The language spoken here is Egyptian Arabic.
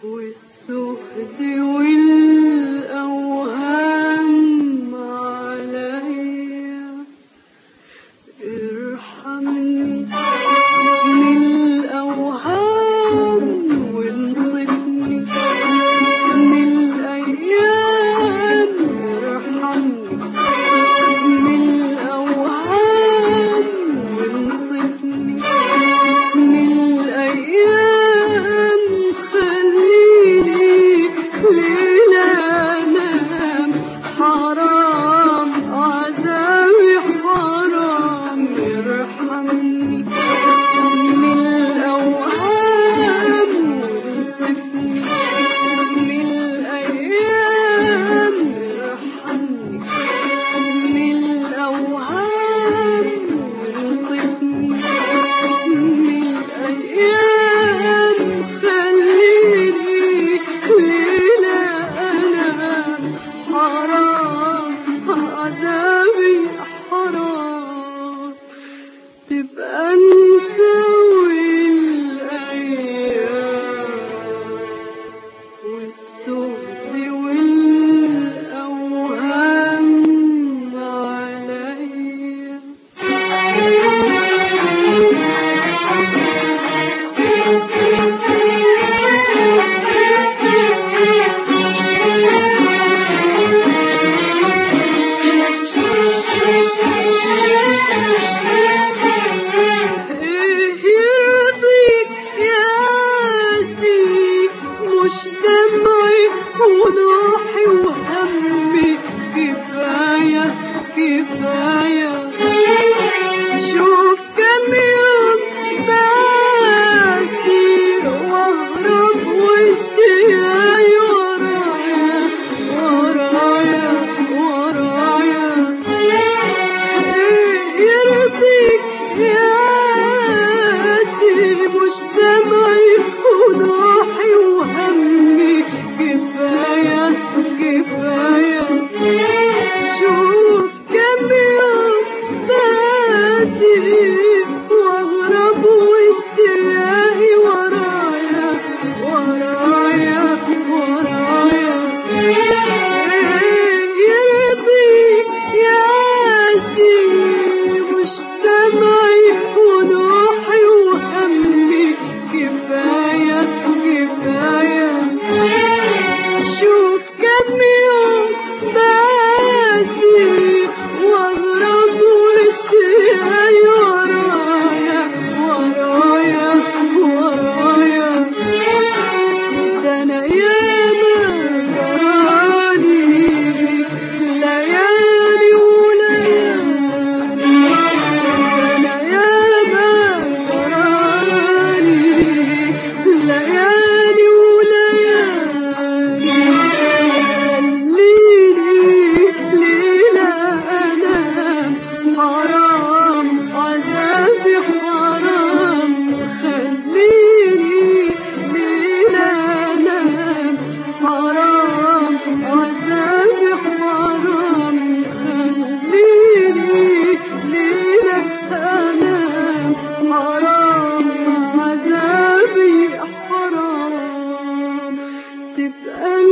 والسهد والأوهام عليا ارحمني من الأوهام وانصفني من الأيام ارحمني من الأوهام وانصفني من الأيام خليني ليلة أنام حرام عذابي حرام ارحمني من الأوهام وانصفني من الأيام ارحمني من الأوهام وانصفني من الأيام خليني ليلة أنام حرام عذابي حرام تبقى أنت والأيام والسهد والأوهام عليا إيه يرضيك يا سي مش دمعي ونوحي وهمي كفاية كفاية شوف كم يوم باسي واهرب واشتياقي ورايا ورايا ورايا يرضيك يا سي مش دمعي ونوحي وهمي كفاية كفاية شوف كم يوم باسي واغرب واشتياقي ورايا ورايا ورايا يرضيك يا سيدي مش دمعي ونوحي وهمي كفاية كفاية شوف كم يوم باسي واغرب واشتياقي ورايا ورايا ورايا ده انا ياما جرالي ليالي وليالي ده انا ياما جرالي ليالي وليالي خليني ليلة أنام حرام عذابي حرام خليني ليلة أنام حرام عذابي حرام خليني ليلة أنام حرام عذابي حرام تبقى